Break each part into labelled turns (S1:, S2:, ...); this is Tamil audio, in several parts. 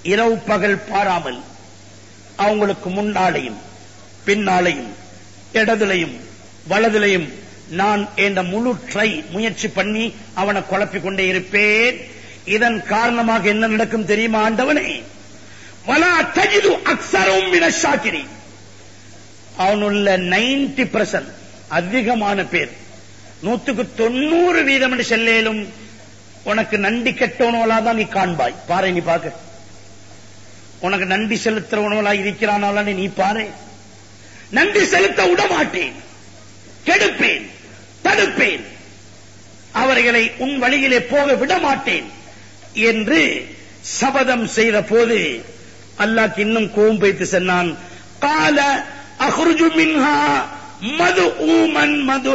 S1: இரவு பகல் பாராமல் அவங்களுக்கு முன்னாலையும் பின்னாலையும் இடதுலையும் வலதுலையும் நான் என்ற முழு ட்ரை முயற்சி பண்ணி அவனை குழப்பிக் கொண்டே இருப்பேன் இதன் காரணமாக என்ன நடக்கும் தெரியுமா ஆண்டவனே வலா தஜிது அக்ஸரும் மின ஷாக்கிரி அவனுள்ள நைன்டி பர்சன்ட் அதிகமான பேர் நூத்துக்கு தொண்ணூறு வீதம் என்று செல்லேலும் உனக்கு நன்றி கெட்டவனோலா தான் நீ காண்பாய் பாரு நீ பாக்க உனக்கு நன்றி செலுத்துறவனோலா இருக்கிறானால நீ பாரு நன்றி செலுத்த விடமாட்டேன் கெடுப்பேன் தடுப்பேன் அவர்களை உன் வழியிலே போக விடமாட்டேன் என்று சபதம் செய்த போது அல்லாஹ் இன்னும் கோபம் வைத்து சொன்னான் கால அஹ்ருஜு மின்ஹா மது ஊமன் மது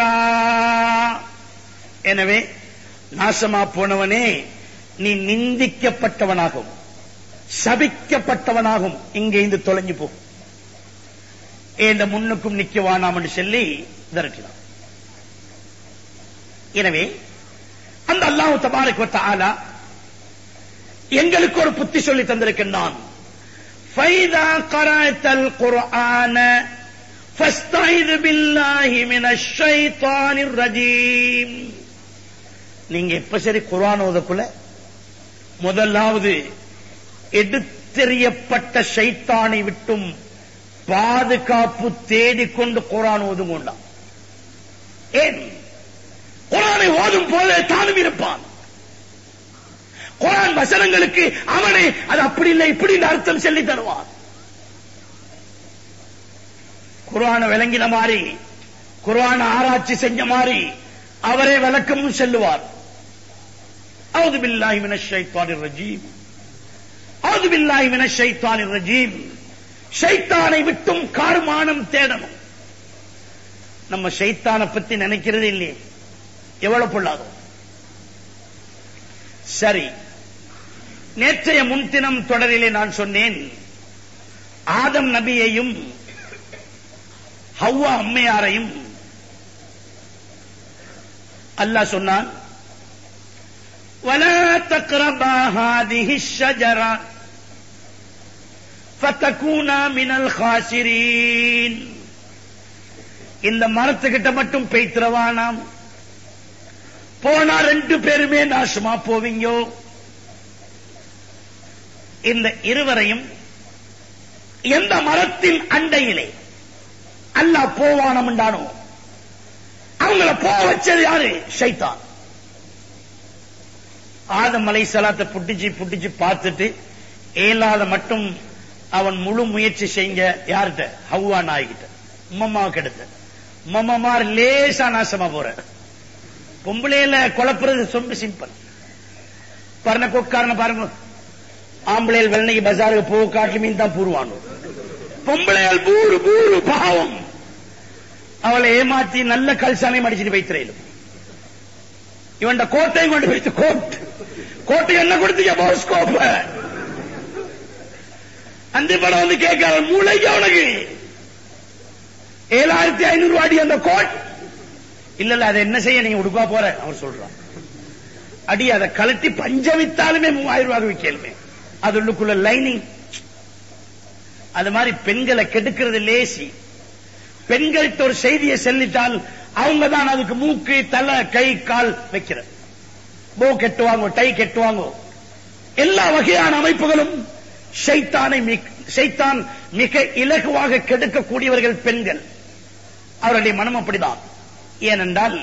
S1: எனவே நாசமா போனவனே நீ நிந்திக்கப்பட்டவனாகும் சபிக்கப்பட்டவனாகும் இங்கே இருந்து தொலைஞ்சு போ இந்த முன்னுக்கும் நிக்க வேணாம் என்று சொல்லி விரட்டினான் எனவே அந்த அல்லாஹ் தபாரக் வ தஆலா எங்களுக்கு ஒரு புத்தி சொல்லி தந்திருக்கின்றான் فَإِذَا قَرَأْتَ الْقُرْآنَ فَاسْتَعِذْ بِاللَّهِ مِنَ الشَّيْطَانِ الرَّجِيمِ நீங்க எப்ப சரி குர்ஆன் ஓதக்குள்ள முதலாவது எடுத்தெறியப்பட்ட ஷைத்தானை விட்டும் பாதுகாப்பு தேடிக்கொண்டு குரான் ஓதும் கொண்டான் ஏன் குரானை ஓதும் போல தானும் இருப்பான் குரான் வசனங்களுக்கு அவனை அது அப்படி இல்லை இப்படி இந்த அர்த்தம் சொல்லி தருவான் குரான விளங்கின மாதிரி குரான ஆராய்ச்சி செஞ்ச மாதிரி அவரே விளக்கமும் செல்லுவார் அவுது பில்லாஹி மினஷ் ஷைத்தானிர் ரஜீம் அவுது பில்லாஹி மினஷ் ஷைத்தானிர் ரஜீம் ஷைத்தானை விட்டும் கார்மானம் தேடணும் நம்ம ஷைத்தானை பத்தி நினைக்கிறது இல்லையே எவ்வளவு பொல்லாதோ சரி நேற்றைய முன்தினம் தொடரிலே நான் சொன்னேன் ஆதம் நபியையும் ஹவ்வா அம்மையாரையும் அல்லாஹ் சொன்னான் ولا تقربا هذه الشجره فتكونا من الخاسرين இந்த மரத்துக்கிட்ட மட்டும் பெய்த்திரவானாம் போனா ரெண்டு பேருமே நாசமா போவீங்க இந்த இருவரையும் எந்த மரத்தின் அண்டையிலே அல்லாஹ் போவானம் உண்டானோ அவங்கள போக வச்சது யாரு ஷைத்தான் ஆதம் அலை சலாத்தை புட்டிச்சு புட்டிச்சு பார்த்துட்டு ஏலாத மட்டும் அவன் முழு முயற்சி செய்யுங்க யார்கிட்ட ஹவ்வா நாய்கிட்ட உம்மம்மாவுக்கு எடுத்த உம்மம்மார் லேசா நாசமா போற பொம்பளையில குழப்புறது ரொம்ப சிம்பிள் பரண கொக்காரன பாருங்க ஆம்பளையில் வெள்ளனைக்கு பஜாருக்கு போக காட்டு மீன் தான் பூருவானோ பொம்பளையால் பூரு பூரு பாவம் அவளை ஏமாத்தி நல்ல கல்சாலையும் அடிச்சுட்டு வைத்திரையிலும் இவன் கோட்டையும் கொண்டு வைத்து கோட் கோட்டை என்ன கொடுத்தீங்க போஸ்கோப்ப அந்த படம் வந்து கேட்காத மூளைக்கு அவனுக்கு ஏழாயிரத்தி ஐநூறு ரூபாடி அந்த கோட் இல்ல இல்ல அதை என்ன செய்ய நீங்க உடுப்பா போற அவர் சொல்றான் அடி அதை கலட்டி பஞ்ச வித்தாலுமே மூவாயிரம் ரூபாய் விற்கலுமே அது உள்ளுக்குள்ள லைனிங் அது மாதிரி பெண்களை கெடுக்கிறது லேசி பெண்கள்கிட்ட ஒரு செய்தியை செல்லிட்டால் அவங்க தான் அதுக்கு மூக்கு தலை கை கால் வைக்கிற போ கெட்டுவாங்க டை கெட்டுவாங்க எல்லா வகையான அமைப்புகளும் ஷைத்தானை ஷைத்தான் மிக இலகுவாக கெடுக்கக்கூடியவர்கள் பெண்கள் அவருடைய மனம் அப்படிதான் ஏனென்றால்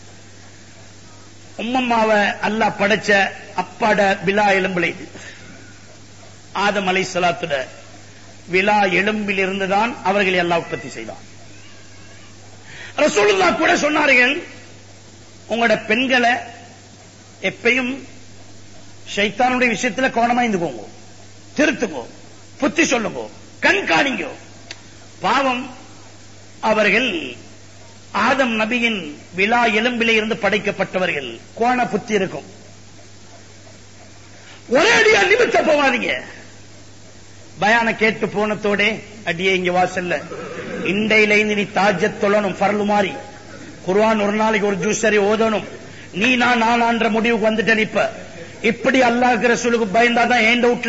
S1: உம்மம்மாவை அல்லாஹ் படைச்ச அப்பாட விழா எலும்பில் இது ஆதம் அலை சலாத்துட விழா எலும்பில் இருந்துதான் அவர்களை எல்லாம் உற்பத்தி செய்தான் ரசூலுல்லா கூட சொன்னார்கள் உங்களோட பெண்களை எப்பயும் ஷைத்தானுடைய விஷயத்துல கவனமா இருந்துக்கோங்க திருத்துங்கோ புத்தி சொல்லுங்க கண்காணிங்க பாவம் அவர்கள் ஆதம் நபியின் விழா எலும்பிலே இருந்து படைக்கப்பட்டவர்கள் கோண புத்தி இருக்கும் ஒரே அடியா நிமித்த போவாதீங்க பயான கேட்டு போனத்தோட அடியே இங்க வாசல்ல இண்டையில இருந்து நீ தாஜத் தொழணும் பரலு மாறி குர்ஆன் ஒரு நாளைக்கு ஒரு ஜூஸ் சரி ஓதணும் நீ நான் நானான்ற முடிவுக்கு வந்துட்டேன் இப்ப இப்படி அல்லாஹ் ரசூலுக்கு பயந்தாதான் ஏண்ட வீட்டுல